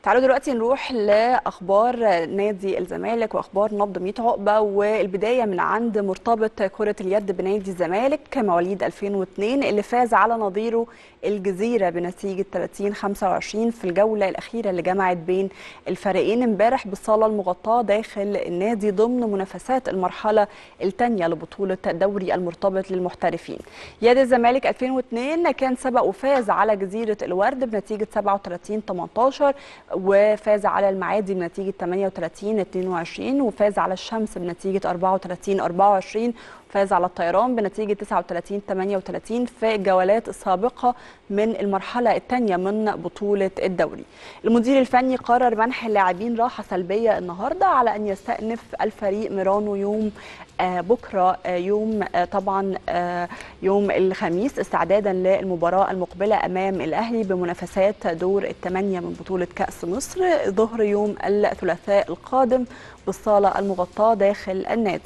تعالوا دلوقتي نروح لاخبار نادي الزمالك واخبار نبض 100 عقبه والبدايه من عند مرتبط كره اليد بنادي الزمالك مواليد 2002 اللي فاز على نظيره الجزيره بنتيجه 30 25 في الجوله الاخيره اللي جمعت بين الفريقين امبارح بالصاله المغطاه داخل النادي ضمن منافسات المرحله الثانيه لبطوله دوري المرتبط للمحترفين. يد الزمالك 2002 كان سبق وفاز على جزيره الورد بنتيجه 37 18 وفاز على المعادي بنتيجه 38 22 وفاز على الشمس بنتيجه 34 24 فاز على الطيران بنتيجه 39 38 في الجولات السابقه من المرحله الثانيه من بطوله الدوري. المدير الفني قرر منح اللاعبين راحه سلبيه النهارده على ان يستأنف الفريق ميرانو يوم آه بكره آه يوم آه طبعا يوم الخميس استعدادا للمباراه المقبله امام الاهلي بمنافسات دور الثمانيه من بطوله كاس مصر ظهر يوم الثلاثاء القادم بالصاله المغطاه داخل النادي.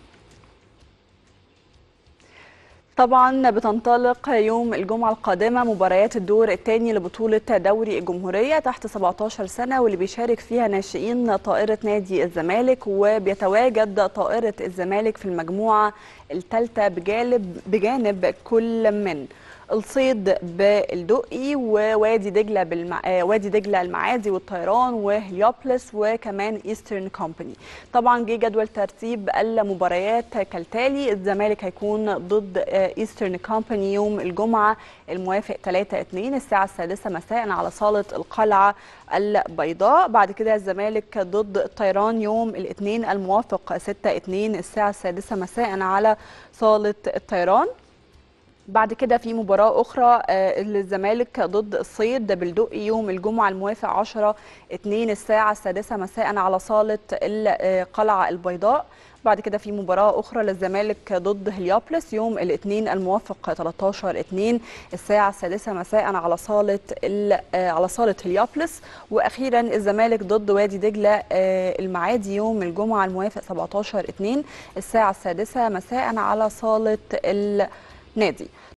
طبعا بتنطلق يوم الجمعة القادمة مباريات الدور الثاني لبطولة دوري الجمهورية تحت 17 سنة واللي بيشارك فيها ناشئين طائرة نادي الزمالك وبيتواجد طائرة الزمالك في المجموعة الثالثة بجانب بجانب كل من الصيد بالدقي ووادي دجله بالمع... وادي دجله المعادي والطيران وهليوبلس وكمان ايسترن كومباني طبعا جه جدول ترتيب المباريات كالتالي الزمالك هيكون ضد ايسترن كومباني يوم الجمعه الموافق 3 2 الساعه السادسة مساء على صاله القلعه البيضاء بعد كده الزمالك ضد الطيران يوم الاثنين الموافق 6 2 الساعه السادسة مساء على صاله الطيران بعد كده في مباراة أخرى للزمالك ضد الصيد بالدقي يوم الجمعة الموافق 10 2 الساعة السادسة مساء على صالة القلعة البيضاء بعد كده في مباراة أخرى للزمالك ضد هليوبلس يوم الاثنين الموافق 13 2 الساعة السادسة مساء على صالة على صالة هليوبلس وأخيرا الزمالك ضد وادي دجلة المعادي يوم الجمعة الموافق 17 2 الساعة السادسة مساء على صالة النادي